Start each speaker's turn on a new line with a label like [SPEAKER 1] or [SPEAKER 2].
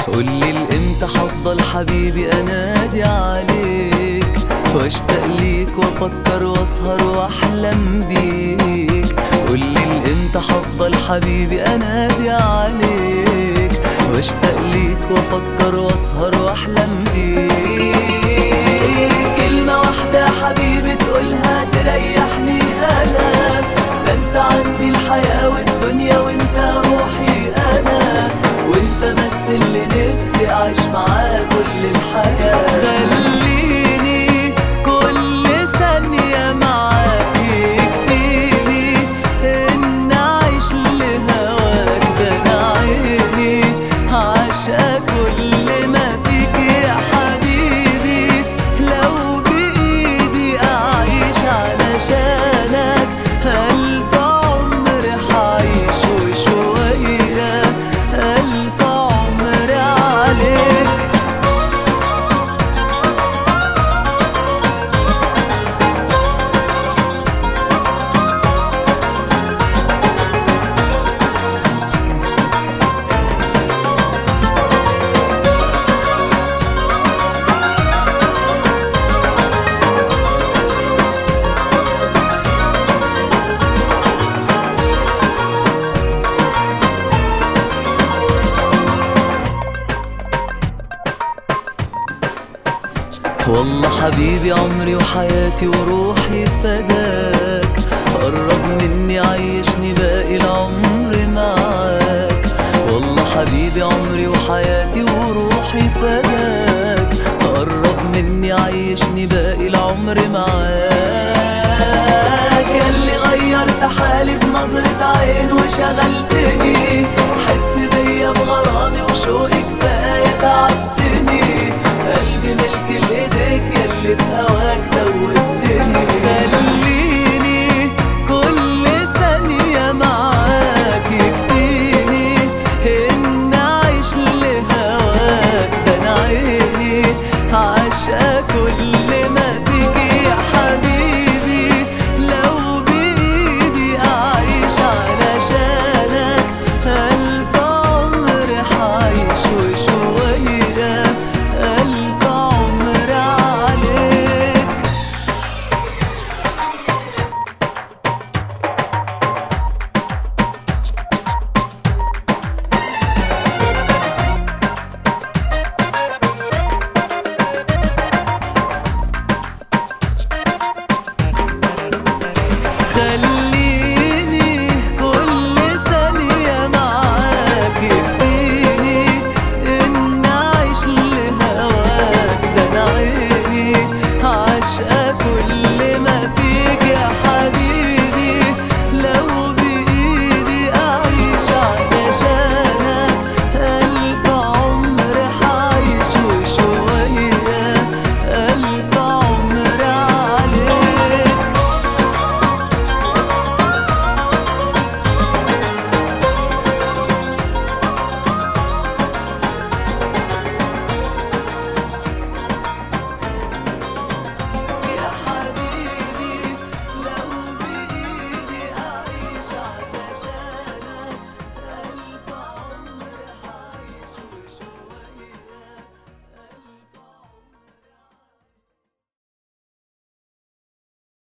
[SPEAKER 1] قولي الامتى هفضل حبيبي انادي عليك واشتاق ليك وافكر واسهر واحلم بيك قولي الامتى هفضل حبيبي انادي عليك واشتاق ليك وافكر واسهر واحلم بيك كلمة واحدة حبيبي تقولها تريحني انا ده انت عندي الحياة والدنيا وانت روحي انا وانت بس اللي نفسي اعيش معاه كل الحياة خليني كل ثانية معاك يكفيني ان اعيش لهواك ده انا عيني عاشقة كل ما فيك يا حبيبي لو بايدي اعيش علشانك الف عمر حعيش وشوية الف عمر عليك والله حبيبي عمري وحياتي وروحي فداك قرب مني عيشني باقي العمر معاك والله حبيبي عمري وحياتي وروحي فداك قرب مني عيشني باقي العمر معاك ياللي غيرت حالي بنظرة عين وشغلتني حس بيا بغرامي وشوقي